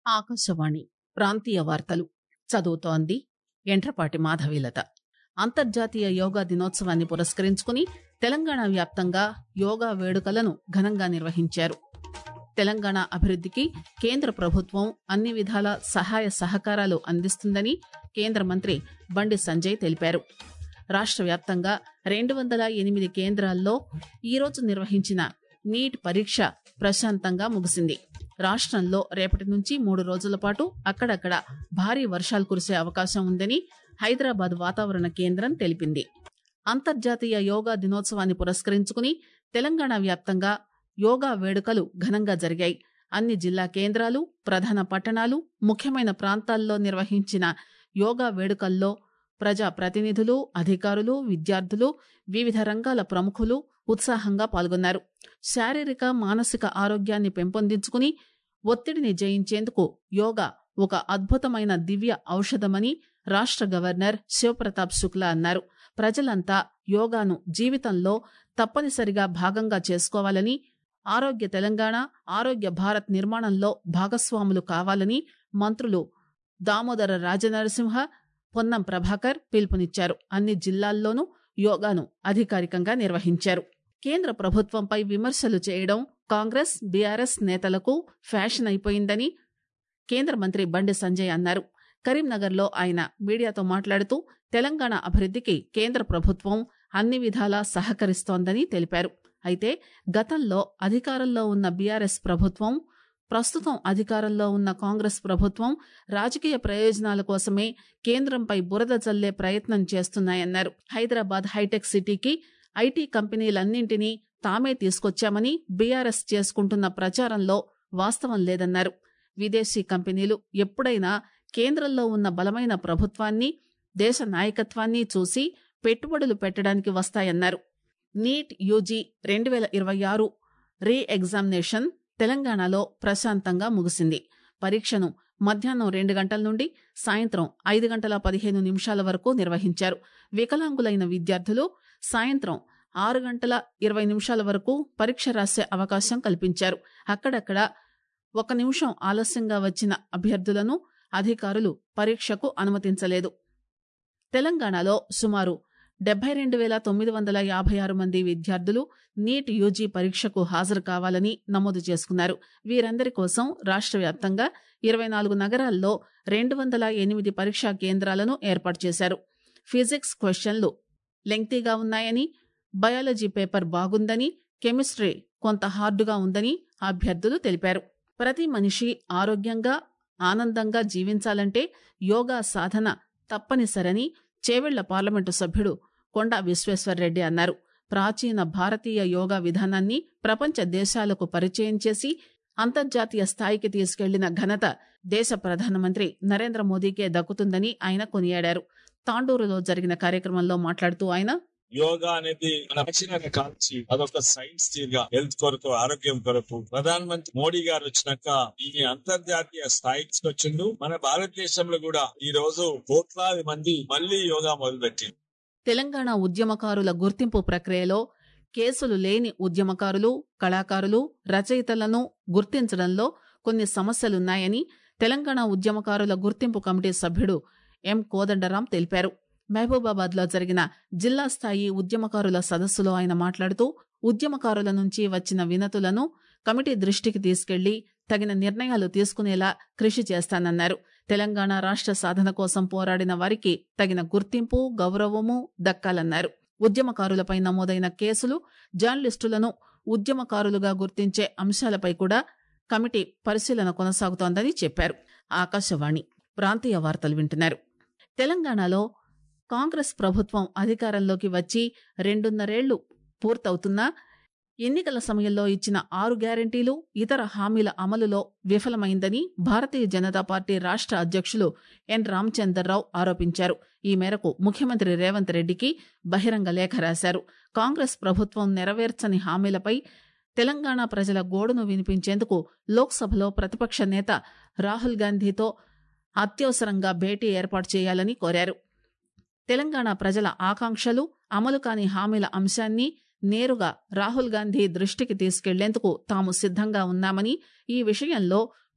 ఆకాశవాణి ప్రాంతీయ వార్తలు చదువుతోంది ఎంట్రపాటి మాధవీలత అంతర్జాతీయ యోగా దినోత్సవాన్ని పురస్కరించుకుని తెలంగాణ వ్యాప్తంగా యోగా వేడుకలను ఘనంగా నిర్వహించారు తెలంగాణ అభివృద్దికి కేంద్ర ప్రభుత్వం అన్ని విధాల సహాయ సహకారాలు అందిస్తుందని కేంద్ర మంత్రి బండి సంజయ్ తెలిపారు రాష్ట వ్యాప్తంగా రెండు వందల ఎనిమిది కేంద్రాల్లో ఈరోజు నిర్వహించిన నీట్ పరీక్ష ప్రశాంతంగా ముగిసింది రాష్టంలో రేపటి నుంచి మూడు రోజుల పాటు అక్కడక్కడ భారీ వర్షాలు కురిసే అవకాశం ఉందని హైదరాబాద్ వాతావరణ కేంద్రం తెలిపింది అంతర్జాతీయ యోగా దినోత్సవాన్ని పురస్కరించుకుని తెలంగాణ వ్యాప్తంగా యోగా వేడుకలు ఘనంగా జరిగాయి అన్ని జిల్లా కేంద్రాలు ప్రధాన పట్టణాలు ముఖ్యమైన ప్రాంతాల్లో నిర్వహించిన యోగా వేడుకల్లో ప్రజా ప్రతినిధులు అధికారులు విద్యార్థులు వివిధ రంగాల ప్రముఖులు ఉత్సాహంగా పాల్గొన్నారు శారీరక మానసిక ఆరోగ్యాన్ని పెంపొందించుకుని ఒత్తిడిని జయించేందుకు యోగా ఒక అద్భుతమైన దివ్య ఔషధమని రాష్ట గవర్నర్ శివప్రతాప్ శుక్లా అన్నారు ప్రజలంతా యోగాను జీవితంలో తప్పనిసరిగా భాగంగా చేసుకోవాలని ఆరోగ్య తెలంగాణ ఆరోగ్య భారత్ నిర్మాణంలో భాగస్వాములు కావాలని మంత్రులు దామోదర రాజనరసింహ పొన్నం ప్రభాకర్ పిలుపునిచ్చారు అన్ని జిల్లాల్లోనూ యోగాను అధికారికంగా నిర్వహించారు కేంద్ర ప్రభుత్వంపై విమర్శలు చేయడం కాంగ్రెస్ బీఆర్ఎస్ నేతలకు ఫ్యాషన్ అయిపోయిందని కేంద్ర మంత్రి బండి సంజయ్ అన్నారు కరీంనగర్లో ఆయన మీడియాతో మాట్లాడుతూ తెలంగాణ అభివృద్దికి కేంద్ర ప్రభుత్వం అన్ని విధాలా సహకరిస్తోందని తెలిపారు అయితే గతంలో అధికారంలో ఉన్న బీఆర్ఎస్ ప్రభుత్వం ప్రస్తుతం అధికారంలో ఉన్న కాంగ్రెస్ ప్రభుత్వం రాజకీయ ప్రయోజనాల కోసమే కేంద్రంపై బురద జల్లే ప్రయత్నం చేస్తున్నాయన్నారు హైదరాబాద్ హైటెక్ సిటీకి ఐటీ కంపెనీలన్నింటినీ తామే తీసుకొచ్చామని బీఆర్ఎస్ చేసుకుంటున్న ప్రచారంలో వాస్తవం లేదన్నారు విదేశీ కంపెనీలు ఎప్పుడైనా కేంద్రంలో ఉన్న బలమైన ప్రభుత్వాన్ని దేశ నాయకత్వాన్ని చూసి పెట్టుబడులు పెట్టడానికి వస్తాయన్నారు నీట్ యూజీ రెండు వేల ఇరవై ఆరు రీ ఎగ్జామినేషన్ తెలంగాణలో ప్రశాంతంగా ముగిసింది పరీక్షను మధ్యాహ్నం రెండు గంటల నుండి సాయంత్రం ఐదు గంటల పదిహేను నిమిషాల వరకు నిర్వహించారు వికలాంగులైన విద్యార్థులు సాయంత్రం ఆరు గంటల ఇరవై నిమిషాల వరకు పరీక్ష రాసే అవకాశం కల్పించారు అక్కడక్కడ ఒక నిమిషం ఆలస్యంగా వచ్చిన అభ్యర్థులను అధికారులు పరీక్షకు అనుమతించలేదు తెలంగాణలో సుమారు డెబ్బై రెండు వేల తొమ్మిది వందల యాభై ఆరు మంది విద్యార్థులు నీట్ యూజీ పరీక్షకు హాజరు కావాలని నమోదు చేసుకున్నారు వీరందరి కోసం రాష్ట్ర వ్యాప్తంగా ఇరవై నాలుగు నగరాల్లో రెండు వందల ఎనిమిది పరీక్షా కేంద్రాలను ఏర్పాటు చేశారు ఫిజిక్స్ క్వశ్చన్లు లెంగ్తీగా ఉన్నాయని బయాలజీ పేపర్ బాగుందని కెమిస్ట్రీ కొంత హార్డుగా ఉందని అభ్యర్థులు తెలిపారు ప్రతి మనిషి ఆరోగ్యంగా ఆనందంగా జీవించాలంటే యోగా సాధన తప్పనిసరని చేవెళ్ల పార్లమెంటు సభ్యుడు కొండా విశ్వేశ్వర్రెడ్డి అన్నారు ప్రాచీన భారతీయ యోగా విధానాన్ని ప్రపంచ దేశాలకు పరిచయం చేసి అంతర్జాతీయ స్థాయికి తీసుకెళ్లిన ఘనత దేశ ప్రధానమంత్రి నరేంద్ర మోదీకే దక్కుతుందని ఆయన కొనియాడారు తాండూరులో జరిగిన కార్యక్రమంలో మాట్లాడుతూ ఆయన యోగా అనేది మన ప్రాచీన కాల్చి అదొక సైన్స్ తీరుగా హెల్త్ కొరకు ఆరోగ్యం కొరకు ప్రధాన మంత్రి మోడీ గారు వచ్చినాక ఈ అంతర్జాతీయ స్థాయికి వచ్చిండు మన భారతదేశంలో కూడా ఈ రోజు కోట్లాది మంది మళ్లీ యోగా మొదలుపెట్టింది తెలంగాణ ఉద్యమకారుల గుర్తింపు ప్రక్రియలో కేసులు లేని ఉద్యమకారులు కళాకారులు రచయితలను గుర్తించడంలో కొన్ని సమస్యలున్నాయని తెలంగాణ ఉద్యమకారుల గుర్తింపు కమిటీ సభ్యుడు ఎం కోదండరాం తెలిపారు మహబూబాబాద్ లో జరిగిన జిల్లా స్థాయి ఉద్యమకారుల సదస్సులో ఆయన మాట్లాడుతూ ఉద్యమకారుల నుంచి వచ్చిన వినతులను కమిటీ దృష్టికి తీసుకెళ్లి తగిన నిర్ణయాలు తీసుకునేలా కృషి చేస్తానన్నారు తెలంగాణ రాష్ట్ర సాధన కోసం పోరాడిన వారికి తగిన గుర్తింపు గౌరవము దక్కాలన్నారు ఉద్యమకారులపై నమోదైన కేసులు జర్నలిస్టులను ఉద్యమకారులుగా గుర్తించే అంశాలపై కూడా కమిటీ పరిశీలన కొనసాగుతోందని చెప్పారు ఆకాశవాణి ప్రాంతీయ వార్తలు వింటున్నారు తెలంగాణలో కాంగ్రెస్ ప్రభుత్వం అధికారంలోకి వచ్చి రెండున్నరేళ్లు పూర్తవుతున్నా ఎన్నికల సమయంలో ఇచ్చిన ఆరు గ్యారంటీలు ఇతర హామీల అమలులో విఫలమైందని భారతీయ జనతా పార్టీ రాష్ట్ర అధ్యక్షులు ఎన్ రామచందర్రావు ఆరోపించారు ఈ మేరకు ముఖ్యమంత్రి రేవంత్ రెడ్డికి బహిరంగ లేఖ రాశారు కాంగ్రెస్ ప్రభుత్వం నెరవేర్చని హామీలపై తెలంగాణ ప్రజల గోడును వినిపించేందుకు లోక్సభలో ప్రతిపక్ష నేత రాహుల్ గాంధీతో అత్యవసరంగా భేటీ ఏర్పాటు చేయాలని కోరారు తెలంగాణ ప్రజల ఆకాంక్షలు అమలు కాని హామీల అంశాన్ని నేరుగా రాహుల్ గాంధీ దృష్టికి తీసుకెళ్లేందుకు తాము సిద్దంగా ఉన్నామని ఈ విషయంలో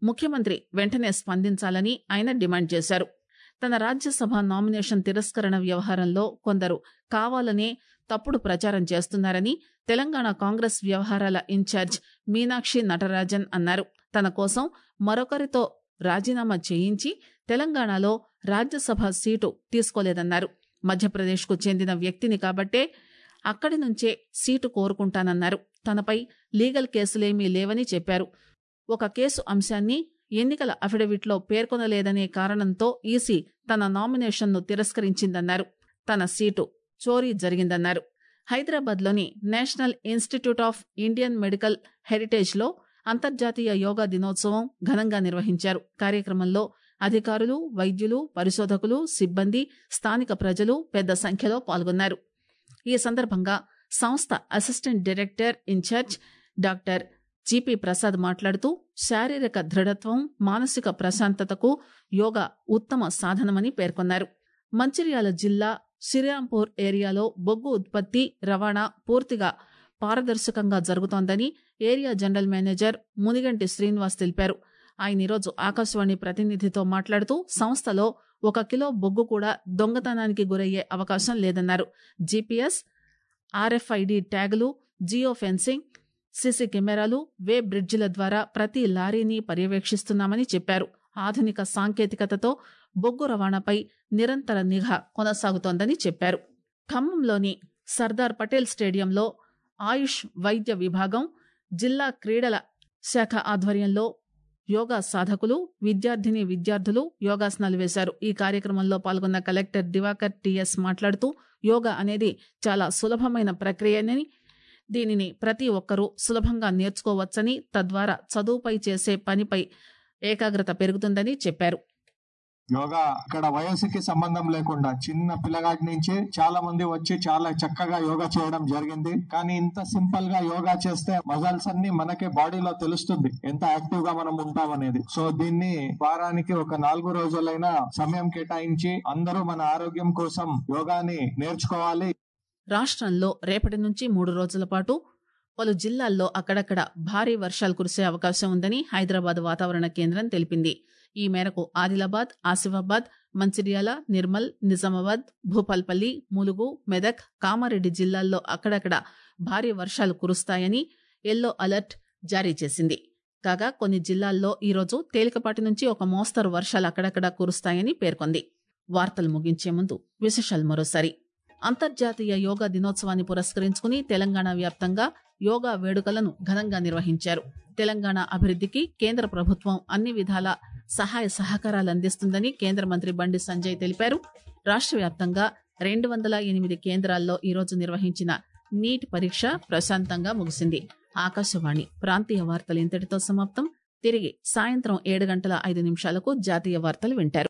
ముఖ్యమంత్రి వెంటనే స్పందించాలని ఆయన డిమాండ్ చేశారు తన రాజ్యసభ నామినేషన్ తిరస్కరణ వ్యవహారంలో కొందరు కావాలనే తప్పుడు ప్రచారం చేస్తున్నారని తెలంగాణ కాంగ్రెస్ వ్యవహారాల ఇన్ఛార్జ్ మీనాక్షి నటరాజన్ అన్నారు తన కోసం మరొకరితో రాజీనామా చేయించి తెలంగాణలో రాజ్యసభ సీటు తీసుకోలేదన్నారు మధ్యప్రదేశ్కు చెందిన వ్యక్తిని కాబట్టే అక్కడి నుంచే సీటు కోరుకుంటానన్నారు తనపై లీగల్ కేసులేమీ లేవని చెప్పారు ఒక కేసు అంశాన్ని ఎన్నికల అఫిడవిట్లో పేర్కొనలేదనే కారణంతో ఈసీ తన నామినేషన్ను తిరస్కరించిందన్నారు తన సీటు చోరీ జరిగిందన్నారు హైదరాబాద్లోని national institute of Indian medical హెరిటేజ్లో అంతర్జాతీయ యోగా దినోత్సవం ఘనంగా నిర్వహించారు కార్యక్రమంలో అధికారులు వైద్యులు పరిశోధకులు సిబ్బంది స్థానిక ప్రజలు పెద్ద సంఖ్యలో పాల్గొన్నారు ఈ సందర్భంగా సంస్థ assistant director in charge doctor GP Prasad మాట్లాడుతూ శారీరక దృఢత్వం మానసిక ప్రశాంతతకు యోగా ఉత్తమ సాధనమని పేర్కొన్నారు మంచిర్యాల జిల్లా శ్రీరాంపూర్ ఏరియాలో బొగ్గు ఉత్పత్తి రవాణా పూర్తిగా పారదర్శకంగా జరుగుతోందని area general manager Muniganti Srinivas తెలిపారు ఆయన ఈరోజు ఆకాశవాణి ప్రతినిధితో మాట్లాడుతూ సంస్థలో ఒక కిలో బొగ్గు కూడా దొంగతనానికి గురయ్యే అవకాశం లేదన్నారు జీపీఎస్ ఆర్ఎఫ్ఐడి ట్యాగులు జియో ఫెన్సింగ్ సీసీ కెమెరాలు వే బ్రిడ్జిల ద్వారా ప్రతి లారీని పర్యవేక్షిస్తున్నామని చెప్పారు ఆధునిక సాంకేతికతతో బొగ్గు రవాణాపై నిరంతర నిఘా కొనసాగుతోందని చెప్పారు ఖమ్మంలోని సర్దార్ పటేల్ స్టేడియంలో ఆయుష్ వైద్య విభాగం జిల్లా క్రీడల శాఖ ఆధ్వర్యంలో యోగా సాధకులు విద్యార్థిని విద్యార్థులు యోగాసనాలు వేశారు ఈ కార్యక్రమంలో పాల్గొన్న కలెక్టర్ దివాకర్ టిఎస్ మాట్లాడుతూ యోగా అనేది చాలా సులభమైన ప్రక్రియని దీనిని ప్రతి ఒక్కరూ సులభంగా నేర్చుకోవచ్చని తద్వారా చదువుపై చేసే పనిపై ఏకాగ్రత పెరుగుతుందని చెప్పారు యోగా ఇక్కడ వయసుకి సంబంధం లేకుండా చిన్న పిల్లగాడి నుంచి చాలా మంది వచ్చి చాలా చక్కగా యోగా చేయడం జరిగింది కానీ ఇంత సింపుల్ గా యోగా చేస్తే మజల్స్ అన్ని మనకే బాడీలో తెలుస్తుంది ఎంత యాక్టివ్ గా మనం ఉంటాం అనేది సో దీన్ని వారానికి ఒక నాలుగు రోజులైనా సమయం కేటాయించి అందరూ మన ఆరోగ్యం కోసం యోగాని నేర్చుకోవాలి రాష్ట్రంలో రేపటి నుంచి మూడు రోజుల పాటు పలు జిల్లాల్లో అక్కడక్కడ భారీ వర్షాలు కురిసే అవకాశం ఉందని హైదరాబాద్ వాతావరణ కేంద్రం తెలిపింది ఈ మేరకు ఆదిలాబాద్ ఆసిఫాబాద్ మంచిర్యాల నిర్మల్ నిజామాబాద్ భూపాల్పల్లి ములుగు మెదక్ కామారెడ్డి జిల్లాల్లో అక్కడక్కడ భారీ వర్షాలు కురుస్తాయని ఎల్లో అలర్ట్ జారీ చేసింది కాగా కొన్ని జిల్లాల్లో ఈరోజు తేలికపాటి నుంచి ఒక మోస్తరు వర్షాలు అక్కడక్కడ కురుస్తాయని పేర్కొంది వార్తలు ముగించే ముందు విశేషాలు మరోసారి అంతర్జాతీయ యోగా దినోత్సవాన్ని పురస్కరించుకుని తెలంగాణ వ్యాప్తంగా యోగా వేడుకలను ఘనంగా నిర్వహించారు తెలంగాణ అభివృద్ధికి కేంద్ర ప్రభుత్వం అన్ని విధాల సహాయ సహకారాలు అందిస్తుందని కేంద్ర మంత్రి బండి సంజయ్ తెలిపారు రాష్ట్ర వ్యాప్తంగా రెండు వందల ఎనిమిది కేంద్రాల్లో ఈరోజు నిర్వహించిన నీట్ పరీక్ష ప్రశాంతంగా ముగిసింది ఆకాశవాణి ప్రాంతీయ వార్తలు ఇంతటితో సమాప్తం తిరిగి సాయంత్రం ఏడు గంటల ఐదు నిమిషాలకు జాతీయ వార్తలు వింటారు